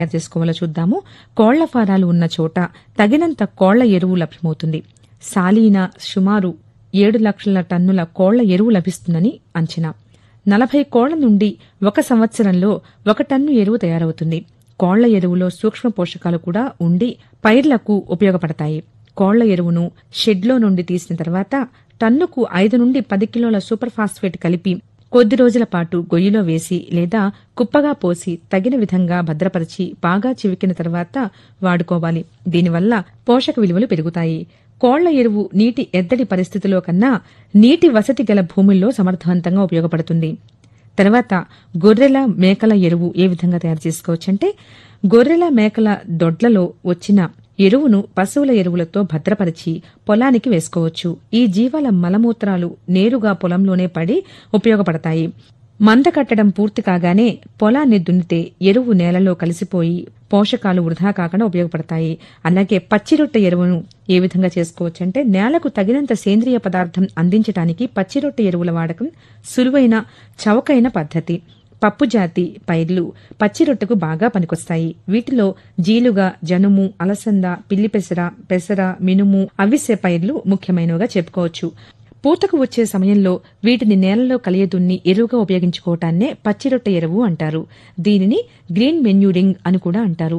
తయారు చేసుకోవాలో చూద్దాము కోళ్ల ఫారాలు ఉన్న చోట తగినంత కోళ్ల ఎరువు లభ్యమవుతుంది సాలీన సుమారు ఏడు లక్షల టన్నుల కోళ్ల ఎరువు లభిస్తుందని అంచనా నలభై కోళ్ల నుండి ఒక సంవత్సరంలో ఒక టన్ను ఎరువు తయారవుతుంది కోళ్ల ఎరువులో సూక్ష్మ పోషకాలు కూడా ఉండి పైర్లకు ఉపయోగపడతాయి కోళ్ల ఎరువును షెడ్లో నుండి తీసిన తర్వాత టన్నుకు ఐదు నుండి పది కిలోల సూపర్ ఫాస్ఫేట్ కలిపి కొద్ది రోజుల పాటు గొయ్యిలో వేసి లేదా కుప్పగా పోసి తగిన విధంగా భద్రపరిచి బాగా చివికిన తర్వాత వాడుకోవాలి దీనివల్ల పోషక విలువలు పెరుగుతాయి కోళ్ల ఎరువు నీటి ఎద్దడి పరిస్థితిలో కన్నా నీటి వసతి గల భూముల్లో సమర్థవంతంగా ఉపయోగపడుతుంది తర్వాత గొర్రెల మేకల ఎరువు ఏ విధంగా తయారు చేసుకోవచ్చంటే గొర్రెల మేకల దొడ్లలో వచ్చిన ఎరువును పశువుల ఎరువులతో భద్రపరిచి పొలానికి వేసుకోవచ్చు ఈ జీవాల మలమూత్రాలు నేరుగా పొలంలోనే పడి ఉపయోగపడతాయి మంద కట్టడం పూర్తి కాగానే పొలాన్ని దున్నితే ఎరువు నేలలో కలిసిపోయి పోషకాలు వృధా కాకుండా ఉపయోగపడతాయి అలాగే పచ్చిరొట్టె ఎరువును ఏ విధంగా చేసుకోవచ్చంటే నేలకు తగినంత సేంద్రియ పదార్థం అందించడానికి పచ్చిరొట్టె ఎరువుల వాడకం సులువైన చవకైన పద్ధతి పప్పు జాతి పైర్లు పచ్చి రొట్టెకు బాగా పనికొస్తాయి వీటిలో జీలుగా జనుము అలసంద పిల్లి పెసర పెసర మినుము అవిసె పైర్లు ముఖ్యమైనవిగా చెప్పుకోవచ్చు పూతకు వచ్చే సమయంలో వీటిని నేలలో కలియదున్ని ఎరువుగా ఉపయోగించుకోవటాన్నే పచ్చిరొట్టె ఎరువు అంటారు దీనిని గ్రీన్ మెన్యూరింగ్ అని కూడా అంటారు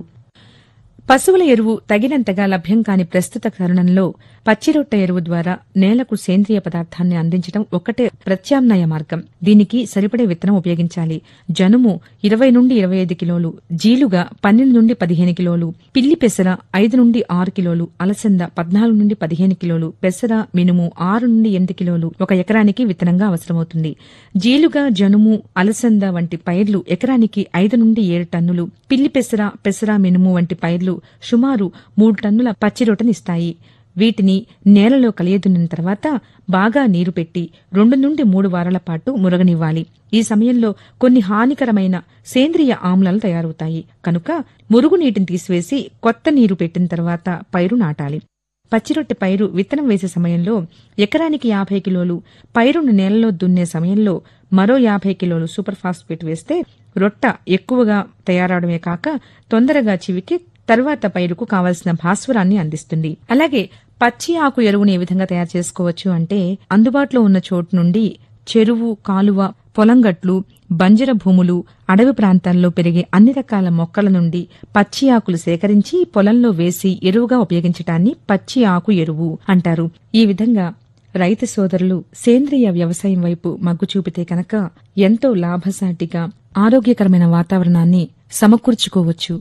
పశువుల ఎరువు తగినంతగా లభ్యం కాని ప్రస్తుత తరుణంలో పచ్చిరొట్ట ఎరువు ద్వారా నేలకు సేంద్రియ పదార్థాన్ని అందించడం ఒక్కటే ప్రత్యామ్నాయ మార్గం దీనికి సరిపడే విత్తనం ఉపయోగించాలి జనుము ఇరవై నుండి ఇరవై ఐదు కిలోలు జీలుగా పన్నెండు నుండి పదిహేను కిలోలు పిల్లి పెసర ఐదు నుండి ఆరు కిలోలు అలసంద పద్నాలుగు నుండి పదిహేను కిలోలు పెసర మినుము ఆరు నుండి ఎనిమిది కిలోలు ఒక ఎకరానికి విత్తనంగా అవసరమవుతుంది జీలుగా జనుము అలసంద వంటి పైర్లు ఎకరానికి ఐదు నుండి ఏడు టన్నులు పిల్లి పెసర పెసర మినుము వంటి పైర్లు సుమారు మూడు టన్నుల పచ్చిరొట్టనిస్తాయి వీటిని నేలలో కలియదున్నిన తర్వాత బాగా నీరు పెట్టి రెండు నుండి మూడు వారాల పాటు మురగనివ్వాలి ఈ సమయంలో కొన్ని హానికరమైన సేంద్రియ ఆమ్లాలు తయారవుతాయి కనుక మురుగునీటిని తీసివేసి కొత్త నీరు పెట్టిన తర్వాత పైరు నాటాలి పచ్చిరొట్టె పైరు విత్తనం వేసే సమయంలో ఎకరానికి యాభై కిలోలు పైరును నేలలో దున్నే సమయంలో మరో యాభై కిలోలు సూపర్ ఫాస్ఫేట్ వేస్తే రొట్ట ఎక్కువగా తయారవడమే కాక తొందరగా చివికి తరువాత పైరుకు కావలసిన భాస్వరాన్ని అందిస్తుంది అలాగే పచ్చి ఆకు ఎరువును ఏ విధంగా తయారు చేసుకోవచ్చు అంటే అందుబాటులో ఉన్న చోటు నుండి చెరువు కాలువ పొలంగట్లు బంజర భూములు అడవి ప్రాంతాల్లో పెరిగే అన్ని రకాల మొక్కల నుండి పచ్చి ఆకులు సేకరించి పొలంలో వేసి ఎరువుగా ఉపయోగించటాన్ని పచ్చి ఆకు ఎరువు అంటారు ఈ విధంగా రైతు సోదరులు సేంద్రియ వ్యవసాయం వైపు మగ్గు చూపితే కనుక ఎంతో లాభసాటిగా ఆరోగ్యకరమైన వాతావరణాన్ని సమకూర్చుకోవచ్చు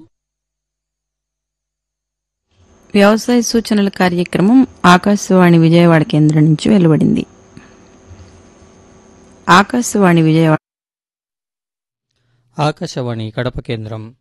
వ్యవసాయ సూచనల కార్యక్రమం ఆకాశవాణి విజయవాడ కేంద్రం నుంచి వెలువడింది ఆకాశవాణి విజయవాడ ఆకాశవాణి కడప కేంద్రం